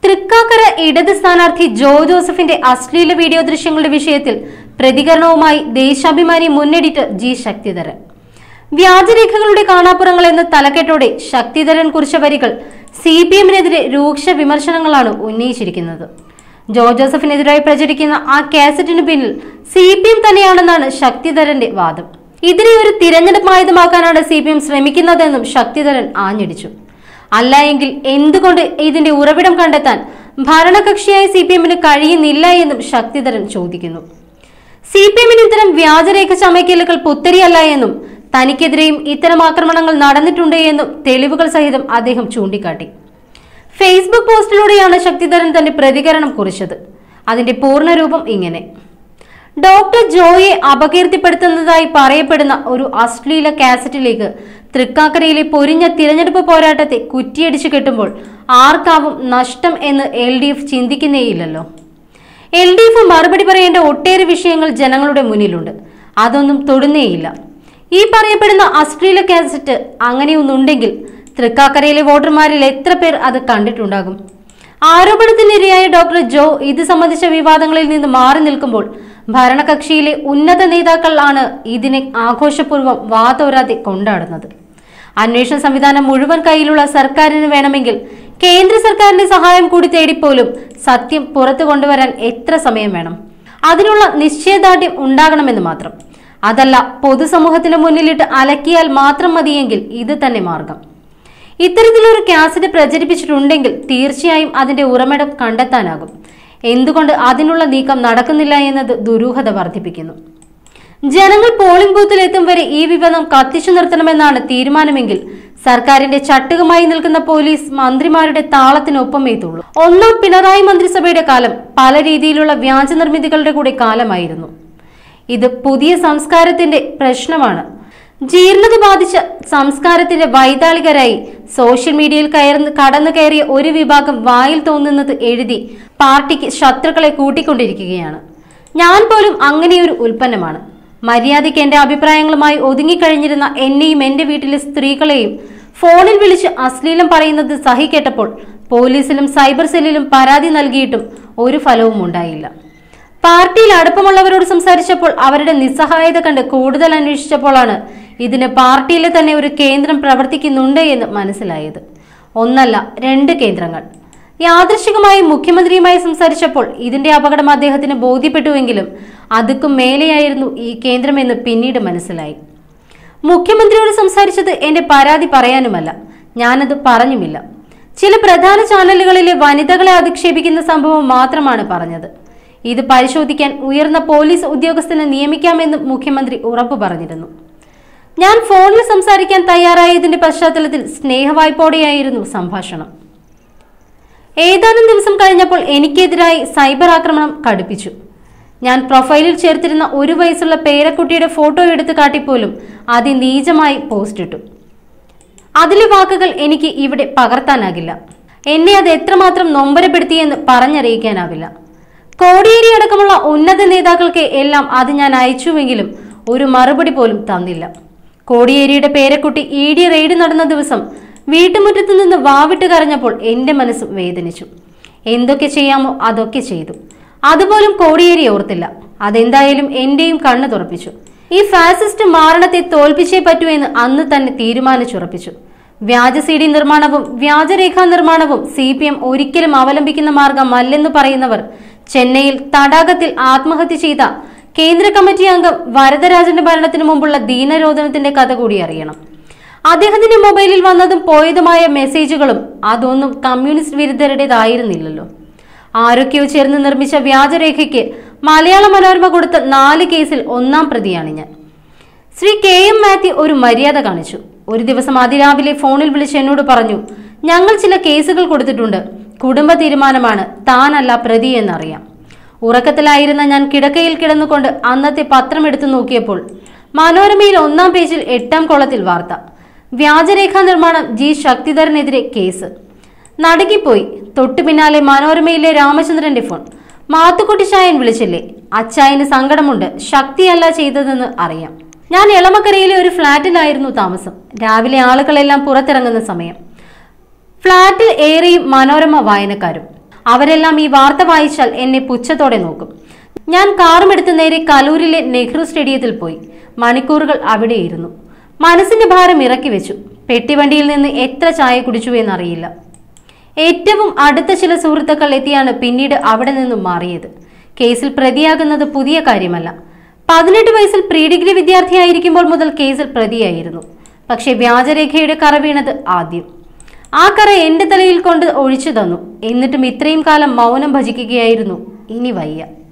തൃക്കാക്കര ഇടത് സ്ഥാനാർത്ഥി ജോ ജോസഫിന്റെ അശ്ലീല വീഡിയോ ദൃശ്യങ്ങളുടെ വിഷയത്തിൽ പ്രതികരണവുമായി ദേശാഭിമാനി മുൻ എഡിറ്റർ ജി ശക്തിധരൻ വ്യാജരേഖകളുടെ കാണാപ്പുറങ്ങൾ എന്ന തലക്കെട്ടോടെ ശക്തിധരൻ കുറിച്ച വരികൾ സി പി എമ്മിനെതിരെ രൂക്ഷ വിമർശനങ്ങളാണ് ഉന്നയിച്ചിരിക്കുന്നത് ജോ ജോസഫിനെതിരായി പ്രചരിക്കുന്ന ആ കാസറ്റിന് പിന്നിൽ സി പി എം തന്നെയാണെന്നാണ് ശക്തിധരന്റെ വാദം ഇതിനെ ഒരു തിരഞ്ഞെടുപ്പ് ആയുധമാക്കാനാണ് സി പി എം ശ്രമിക്കുന്നതെന്നും ശക്തിധരൻ ആഞ്ഞടിച്ചു അല്ല എങ്കിൽ എന്തുകൊണ്ട് ഇതിന്റെ ഉറവിടം കണ്ടെത്താൻ ഭരണകക്ഷിയായ സി പി എമ്മിന് കഴിയുന്നില്ല എന്നും ശക്തിധരൻ ചോദിക്കുന്നു സി പി എമ്മിന് ഇത്തരം വ്യാജരേഖ ചമയ്ക്കലുകൾ പുത്തരിയല്ല എന്നും തനിക്കെതിരെയും ഇത്തരം ആക്രമണങ്ങൾ നടന്നിട്ടുണ്ട് എന്നും തെളിവുകൾ സഹിതം അദ്ദേഹം ചൂണ്ടിക്കാട്ടി ഫേസ്ബുക്ക് പോസ്റ്റിലൂടെയാണ് ശക്തിധരൻ തന്റെ പ്രതികരണം കുറിച്ചത് അതിന്റെ പൂർണ്ണരൂപം ഇങ്ങനെ ഡോക്ടർ ജോയെ അപകീർത്തിപ്പെടുത്തുന്നതായി പറയപ്പെടുന്ന ഒരു അശ്ലീല കാസറ്റിലേക്ക് തൃക്കാക്കരയിലെ പൊരിഞ്ഞ തിരഞ്ഞെടുപ്പ് പോരാട്ടത്തെ കുറ്റിയടിച്ചു കെട്ടുമ്പോൾ ആർക്കാവും നഷ്ടം എന്ന് എൽ ഡി എഫ് ചിന്തിക്കുന്നേയില്ലല്ലോ എൽ ഡി എഫ് മറുപടി പറയേണ്ട ഒട്ടേറെ വിഷയങ്ങൾ ജനങ്ങളുടെ മുന്നിലുണ്ട് അതൊന്നും തൊടുന്നേയില്ല ഈ പറയപ്പെടുന്ന അശ്ലീല കാസറ്റ് അങ്ങനെയൊന്നുണ്ടെങ്കിൽ തൃക്കാക്കരയിലെ വോട്ടർമാരിൽ എത്ര പേർ അത് കണ്ടിട്ടുണ്ടാകും ആരോപണത്തിനിരയായ ഡോക്ടർ ജോ ഇത് സംബന്ധിച്ച വിവാദങ്ങളിൽ നിന്ന് മാറി നിൽക്കുമ്പോൾ ഭരണകക്ഷിയിലെ ഉന്നത നേതാക്കൾ ആണ് ഇതിനെ ആഘോഷപൂർവ്വം വാതോരാതെ കൊണ്ടാടുന്നത് അന്വേഷണ സംവിധാനം മുഴുവൻ കയ്യിലുള്ള സർക്കാരിന് വേണമെങ്കിൽ കേന്ദ്ര സർക്കാരിന്റെ സഹായം കൂടി തേടിപ്പോലും സത്യം പുറത്തു കൊണ്ടുവരാൻ എത്ര സമയം വേണം അതിനുള്ള നിശ്ചയദാർഢ്യം ഉണ്ടാകണമെന്ന് മാത്രം അതല്ല പൊതുസമൂഹത്തിന് മുന്നിലിട്ട് അലക്കിയാൽ മാത്രം മതിയെങ്കിൽ ഇത് തന്നെ മാർഗം ഇത്തരത്തിലൊരു കാസറ്റ് പ്രചരിപ്പിച്ചിട്ടുണ്ടെങ്കിൽ തീർച്ചയായും അതിന്റെ ഉറവിടം കണ്ടെത്താനാകും എന്തുകൊണ്ട് അതിനുള്ള നീക്കം നടക്കുന്നില്ല എന്നത് ദുരൂഹത വർദ്ധിപ്പിക്കുന്നു ജനങ്ങൾ പോളിംഗ് ബൂത്തിൽ എത്തും വരെ ഈ വിവാദം കത്തിച്ചു നിർത്തണമെന്നാണ് തീരുമാനമെങ്കിൽ സർക്കാരിന്റെ ചട്ടുകമായി നിൽക്കുന്ന പോലീസ് മന്ത്രിമാരുടെ താളത്തിനൊപ്പം എത്തുള്ളൂ ഒന്നാം പിണറായി മന്ത്രിസഭയുടെ കാലം പല രീതിയിലുള്ള വ്യാജ നിർമ്മിതികളുടെ കൂടെ കാലമായിരുന്നു ഇത് പുതിയ സംസ്കാരത്തിന്റെ പ്രശ്നമാണ് ജീർണത ബാധിച്ച സംസ്കാരത്തിന്റെ വൈതാളികരായി സോഷ്യൽ മീഡിയയിൽ കയർന്ന് കടന്നു കയറിയ ഒരു വിഭാഗം വായിൽ തോന്നുന്നത് എഴുതി പാർട്ടിക്ക് ശത്രുക്കളെ കൂട്ടിക്കൊണ്ടിരിക്കുകയാണ് ഞാൻ പോലും അങ്ങനെയൊരു ഉൽപ്പന്നമാണ് മര്യാദയ്ക്ക് എന്റെ അഭിപ്രായങ്ങളുമായി ഒതുങ്ങിക്കഴിഞ്ഞിരുന്ന എന്നെയും എന്റെ വീട്ടിലെ സ്ത്രീകളെയും ഫോണിൽ വിളിച്ച് അശ്ലീലം പറയുന്നത് സഹിക്കേട്ടപ്പോൾ പോലീസിലും സൈബർ സെല്ലിലും പരാതി നൽകിയിട്ടും ഒരു ഫലവും ഉണ്ടായില്ല പാർട്ടിയിൽ അടുപ്പമുള്ളവരോട് സംസാരിച്ചപ്പോൾ അവരുടെ നിസ്സഹായത കണ്ട് കൂടുതൽ അന്വേഷിച്ചപ്പോഴാണ് ഇതിന് പാർട്ടിയിലെ തന്നെ ഒരു കേന്ദ്രം പ്രവർത്തിക്കുന്നുണ്ട് എന്ന് മനസ്സിലായത് ഒന്നല്ല രണ്ട് കേന്ദ്രങ്ങൾ യാദൃശികമായി മുഖ്യമന്ത്രിയുമായി സംസാരിച്ചപ്പോൾ ഇതിന്റെ അപകടം അദ്ദേഹത്തിന് ബോധ്യപ്പെട്ടുവെങ്കിലും അതുക്കും മേലെയായിരുന്നു ഈ കേന്ദ്രമെന്ന് പിന്നീട് മനസ്സിലായി മുഖ്യമന്ത്രിയോട് സംസാരിച്ചത് എന്റെ പരാതി പറയാനുമല്ല ഞാനത് പറഞ്ഞുമില്ല ചില പ്രധാന ചാനലുകളിലെ വനിതകളെ അധിക്ഷേപിക്കുന്ന സംഭവം മാത്രമാണ് പറഞ്ഞത് ഇത് പരിശോധിക്കാൻ ഉയർന്ന പോലീസ് ഉദ്യോഗസ്ഥനെ നിയമിക്കാമെന്നും മുഖ്യമന്ത്രി ഉറപ്പു പറഞ്ഞിരുന്നു ഞാൻ ഫോണിൽ സംസാരിക്കാൻ തയ്യാറായതിന്റെ പശ്ചാത്തലത്തിൽ സ്നേഹവായ്പോടെയായിരുന്നു സംഭാഷണം ഏതാനും ദിവസം കഴിഞ്ഞപ്പോൾ എനിക്കെതിരായി സൈബർ ആക്രമണം കടുപ്പിച്ചു ഞാൻ പ്രൊഫൈലിൽ ചേർത്തിരുന്ന ഒരു വയസ്സുള്ള പേരക്കുട്ടിയുടെ ഫോട്ടോ എടുത്തു കാട്ടിപ്പോലും അതിനീചമായി പോസ്റ്റ് ഇട്ടു അതിലെ വാക്കുകൾ എനിക്ക് ഇവിടെ പകർത്താനാകില്ല എന്നെ അത് എത്രമാത്രം നൊമ്പരപ്പെടുത്തിയെന്ന് പറഞ്ഞറിയിക്കാനാവില്ല കോടിയേരി അടക്കമുള്ള ഉന്നത നേതാക്കൾക്ക് എല്ലാം അത് ഞാൻ അയച്ചുവെങ്കിലും ഒരു മറുപടി പോലും തന്നില്ല കോടിയേരിയുടെ പേരക്കുട്ടി ഇ ഡി റെയ്ഡ് നടന്ന ദിവസം വീട്ടുമുറ്റത്തു നിന്ന് വാവിട്ട് കരഞ്ഞപ്പോൾ എന്റെ മനസ്സും വേദനിച്ചു എന്തൊക്കെ ചെയ്യാമോ അതൊക്കെ ചെയ്തു അതുപോലും കോടിയേരി ഓർത്തില്ല അതെന്തായാലും എന്റെയും കണ്ണു തുറപ്പിച്ചു ഈ ഫാസിസ്റ്റ് മാരണത്തെ തോൽപ്പിച്ചേ പറ്റൂ എന്ന് അന്ന് തന്നെ തീരുമാനിച്ചുറപ്പിച്ചു വ്യാജ സി ഡി നിർമ്മാണവും വ്യാജരേഖാ നിർമ്മാണവും സി പി എം ഒരിക്കലും അവലംബിക്കുന്ന മാർഗമല്ലെന്ന് പറയുന്നവർ ചെന്നൈയിൽ തടാകത്തിൽ ആത്മഹത്യ ചെയ്ത കേന്ദ്ര കമ്മിറ്റി അംഗം വരദരാജന്റെ മരണത്തിന് മുമ്പുള്ള ദീനരോധനത്തിന്റെ കഥ കൂടി അറിയണം അദ്ദേഹത്തിന്റെ മൊബൈലിൽ വന്നതും പോയതുമായ മെസ്സേജുകളും അതൊന്നും കമ്മ്യൂണിസ്റ്റ് വിരുദ്ധരുടേതായിരുന്നില്ലല്ലോ ആരൊക്കെയോ ചേർന്ന് നിർമ്മിച്ച വ്യാജരേഖയ്ക്ക് മലയാള മനോരമ കൊടുത്ത നാല് കേസിൽ ഒന്നാം പ്രതിയാണ് ഞാൻ ശ്രീ കെ എം മാത്യു ഒരു മര്യാദ കാണിച്ചു ഒരു ദിവസം അതിരാവിലെ ഫോണിൽ വിളിച്ച് എന്നോട് പറഞ്ഞു ഞങ്ങൾ ചില കേസുകൾ കൊടുത്തിട്ടുണ്ട് കുടുംബ തീരുമാനമാണ് താനല്ല പ്രതി എന്നറിയാം ഉറക്കത്തിലായിരുന്ന ഞാൻ കിടക്കയിൽ കിടന്നുകൊണ്ട് അന്നത്തെ പത്രം എടുത്തു നോക്കിയപ്പോൾ മനോരമയിൽ ഒന്നാം പേജിൽ എട്ടാം കോളത്തിൽ വാർത്ത വ്യാജരേഖാ നിർമ്മാണം ജി ശക്തിധരനെതിരെ കേസ് നടുങ്ങിപ്പോയി തൊട്ടു പിന്നാലെ മനോരമയിലെ രാമചന്ദ്രന്റെ ഫോൺ മാത്തുക്കുട്ടി ചായൻ വിളിച്ചില്ലേ അച്ചായന് സങ്കടമുണ്ട് ശക്തിയല്ല ചെയ്തതെന്ന് അറിയാം ഞാൻ എളമക്കരയിലെ ഒരു ഫ്ളാറ്റിലായിരുന്നു താമസം രാവിലെ ആളുകളെല്ലാം പുറത്തിറങ്ങുന്ന സമയം ഫ്ളാറ്റിൽ ഏറെയും മനോരമ വായനക്കാരും അവരെല്ലാം ഈ വാർത്ത വായിച്ചാൽ എന്നെ പുച്ഛത്തോടെ നോക്കും ഞാൻ കാറുമെടുത്ത് നേരെ കലൂരിലെ നെഹ്റു സ്റ്റേഡിയത്തിൽ പോയി മണിക്കൂറുകൾ അവിടെയിരുന്നു മനസ്സിന്റെ ഭാരം ഇറക്കി വെച്ചു പെട്ടിവണ്ടിയിൽ നിന്ന് എത്ര ചായ കുടിച്ചു എന്നറിയില്ല ഏറ്റവും അടുത്ത ചില സുഹൃത്തുക്കൾ എത്തിയാണ് പിന്നീട് അവിടെ നിന്നും മാറിയത് കേസിൽ പ്രതിയാകുന്നത് പുതിയ കാര്യമല്ല പതിനെട്ട് വയസ്സിൽ പ്രീ ഡിഗ്രി വിദ്യാർത്ഥിയായിരിക്കുമ്പോൾ മുതൽ കേസിൽ പ്രതിയായിരുന്നു പക്ഷെ വ്യാജരേഖയുടെ കറ വീണത് ആദ്യം ആ കറ എന്റെ തലയിൽ കൊണ്ട് ഒഴിച്ചു തന്നു എന്നിട്ടും ഇത്രയും കാലം മൗനം ഭജിക്കുകയായിരുന്നു ഇനി വയ്യ